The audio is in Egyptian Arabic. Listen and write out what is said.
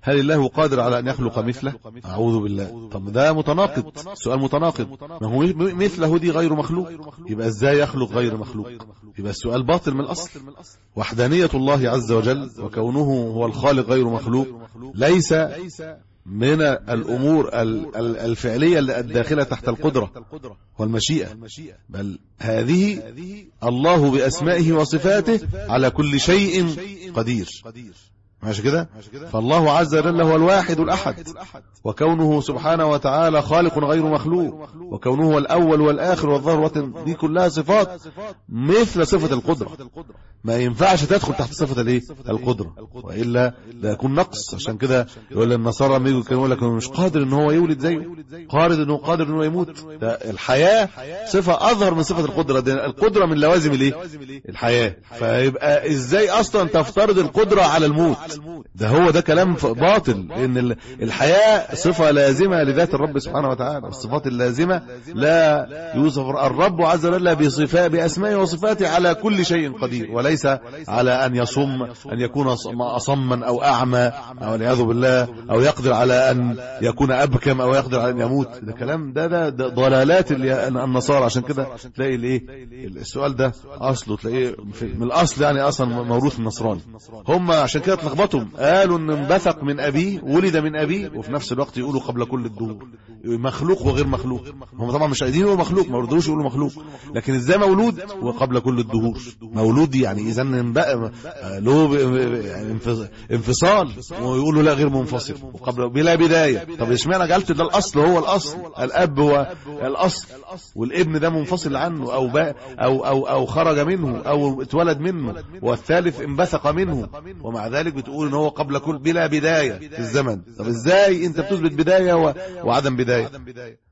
هل الله قادر على أن يخلق مثله أعوذ بالله طب ده متناقض سؤال متناقض ما هو مثله دي غير مخلوق يبقى ازاي يخلق غير مخلوق يبقى السؤال باطل من الأصل وحدانية الله عز وجل وكونه هو الخالق غير مخلوق ليس من الأمور الفعلية الداخلة تحت القدرة والمشيئة بل هذه الله بأسمائه وصفاته على كل شيء قدير ماشي كده فالله عز وجل هو الواحد الأحد وكونه سبحانه وتعالى خالق غير مخلوق وكونه هو الأول والآخر والظهر والباطن دي كلها صفات مثل صفة القدرة ما ينفعش تدخل تحت صفة الايه القدرة وإلا ده يكون نقص عشان كده يقول النصارى لما يجوا يقول لك مش قادر ان هو يولد زيه قادر انه قادر انه يموت ده الحياة صفة أظهر من صفة القدرة ده القدرة من لوازم الايه الحياة فيبقى ازاي أصلا تفترض القدرة على الموت ده هو ده كلام باطل لان الحياة صفة لازمة لذات الرب سبحانه وتعالى الصفات اللازمة لا يوصف الرب عز وجل بصفاء بأسمائه وصفاته على كل شيء قدير وليس على أن يصم أن يكون أصما أو أعمى أو والعياذ بالله أو يقدر على أن يكون أبكم أو يقدر على أن يموت ده كلام ده ده, ده ضلالات النصارى عشان كده تلاقي الايه السؤال ده أصله تلاقيه من الأصل يعني أصلا موروث النصراني هم عشان كده اتلخبطوا قالوا ان انبثق من ابيه ولد من ابيه وفي نفس الوقت يقولوا قبل كل الدهور مخلوق وغير مخلوق هم طبعا مش قايدين يقولوا مخلوق ما رضوش يقولوا مخلوق لكن ازاي مولود وقبل كل الدهور مولود يعني اذا بقى له انفصال ويقولوا لا غير منفصل وقبل بلا بدايه طب اشمعنى قالت ده الاصل هو الاصل الاب هو الاصل والابن ده منفصل عنه او او او او خرج منه او اتولد منه والثالث انبثق منه ومع ذلك بتقول ان هو قبل كل بلا بداية في الزمن طب ازاي انت بتثبت بداية و... وعدم بداية